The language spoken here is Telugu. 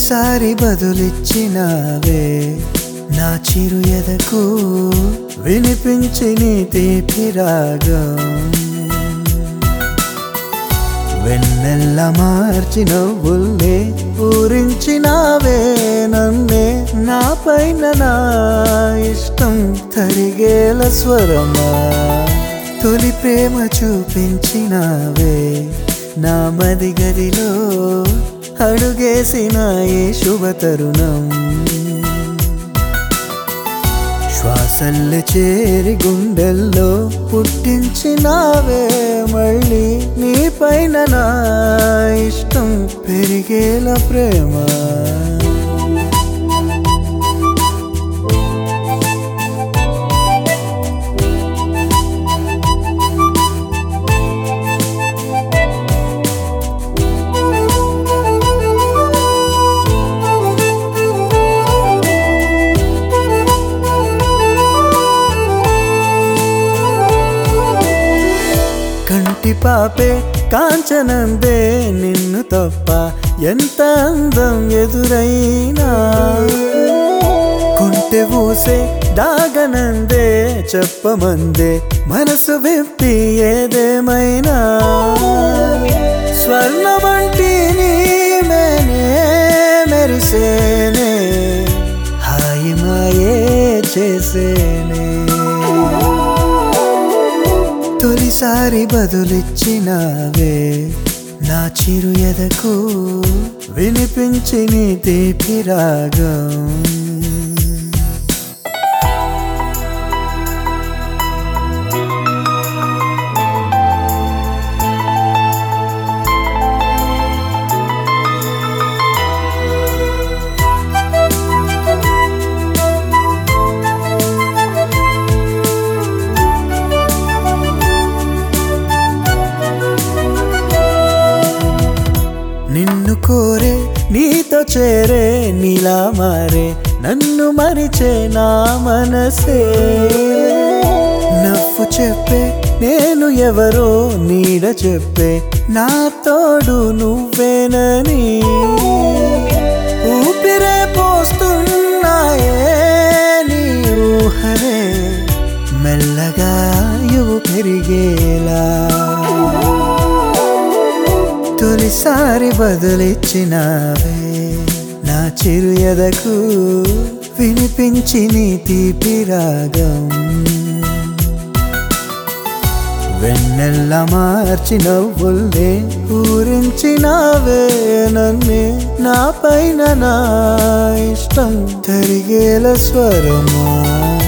తొలిసారి బదులిచ్చినావే నా చిరు ఎదకు వినిపించి నీ తీపి రాగం వెన్నెల్ల మార్చి నవ్వుల్నే ఊరించినావే నన్నే నా పైన నా ఇష్టం తరిగేల స్వరమా తొలి ప్రేమ చూపించినావే నా మది గదిలో అడుగేసిన ఏ శుభ తరుణం శ్వాసల్లు చేరి గుండెల్లో పుట్టించినావే మళ్ళీ నీ పైన నా ఇష్టం పెరిగేల ప్రేమ కంటి పాపే కాంచనందే నిన్ను తప్ప ఎంత అందం ఎదురైనా కొంటె ఊసే దాగనందే చెప్పమందే మనసు విప్పి ఏదేమైనా స్వర్ణ వంటి నీమేనే మెరిసేనే హాయి మాయే చేసేనే తొలిసారి బదులిచ్చినావే నా చిరు ఎదకు వినిపించి నీ తీపి రాగం నిన్ను కోరే నీతో చేరే నీలా మారే నన్ను మరిచే నా మనసే నవ్వు చెప్పే నేను ఎవరో నీడ చెప్పే నా తోడు నువ్వేనని ఊపిరే పోస్తున్నాయే నీ ఊహనే మెల్లగా యువు పెరిగేలా తొలిసారి బదులిచ్చినావే నా చిరు ఎదకు వినిపించి నీ తీపి రాగం వెన్నెల్ల మార్చి నవ్వుల్నే ఊరించినావే నన్నే నా పైన నా ఇష్టం తరిగేల స్వరమా